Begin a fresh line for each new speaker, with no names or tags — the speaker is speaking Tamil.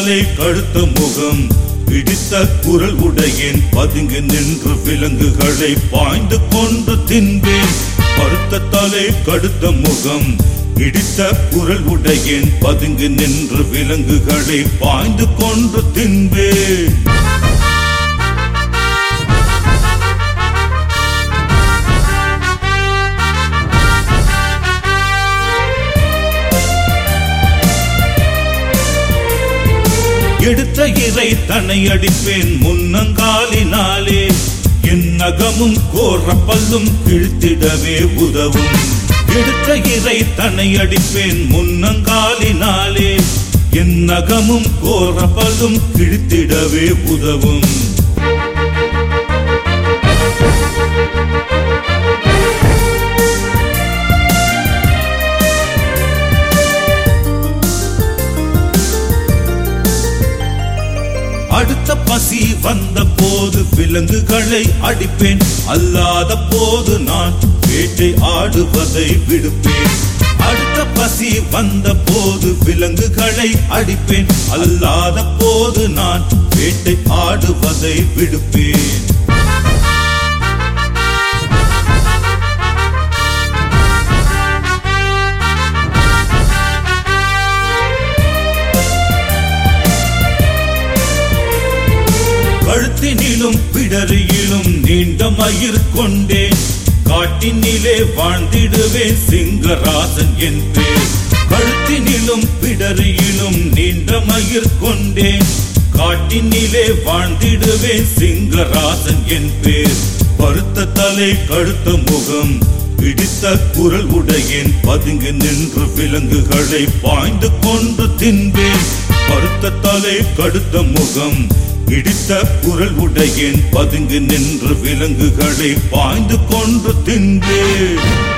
தலை கழுத்த முகம் பிடித்த குரல் உடையேன் பதுங்கி நின்று விலங்குகளை பாய்ந்து கொண்டு தின்பேன் பருத்த தலை கடுத்த முகம் இடித்த குரல் உடையேன் பதுங்கி நின்று விலங்குகளை பாய்ந்து கொண்டு தின்பேன் எடுத்த இறை தன்னை அடிப்பேன் முன்னங்காலினாலே என் நகமும் கோர பல்லும் கிழித்திடவே உதவும் எடுத்த இறை தன்னை அடிப்பேன் முன்னங்காலினாலே என் நகமும் கோர பல்லும் கிழித்திடவே உதவும் அடுத்த பசி வந்த போது விலங்குகளை அடிப்பேன் அல்லாத போது நான் வேட்டை ஆடுவதை விடுப்பேன் அடுத்த பசி வந்த போது விலங்குகளை அடிப்பேன் அல்லாத போது நான் வேட்டை ஆடுவதை விடுப்பேன் கழுத்தினிலும் பிடரியிலும் நீண்ட மயிர் கொண்டேன் காட்டினிலே வாழ்ந்திடுவேன் சிங்கராசன் என் பேர் கழுத்தினிலும் பிடரியிலும் நீண்ட மயிர் கொண்டேன் காட்டினிலே வாழ்ந்திடுவேன் சிங்கராசன் என் பேர் பருத்த தலை கழுத்த முகம் பிடித்த குரல் உடையேன் பதுங்கி நின்று விலங்குகளை பாய்ந்து கொண்டு தின்பேன் பருத்த தலை கடுத்த முகம் இடித்த குரல் உடையேன் பதுங்கி நின்று விலங்குகளை பாய்ந்து கொண்டு தின்பேன்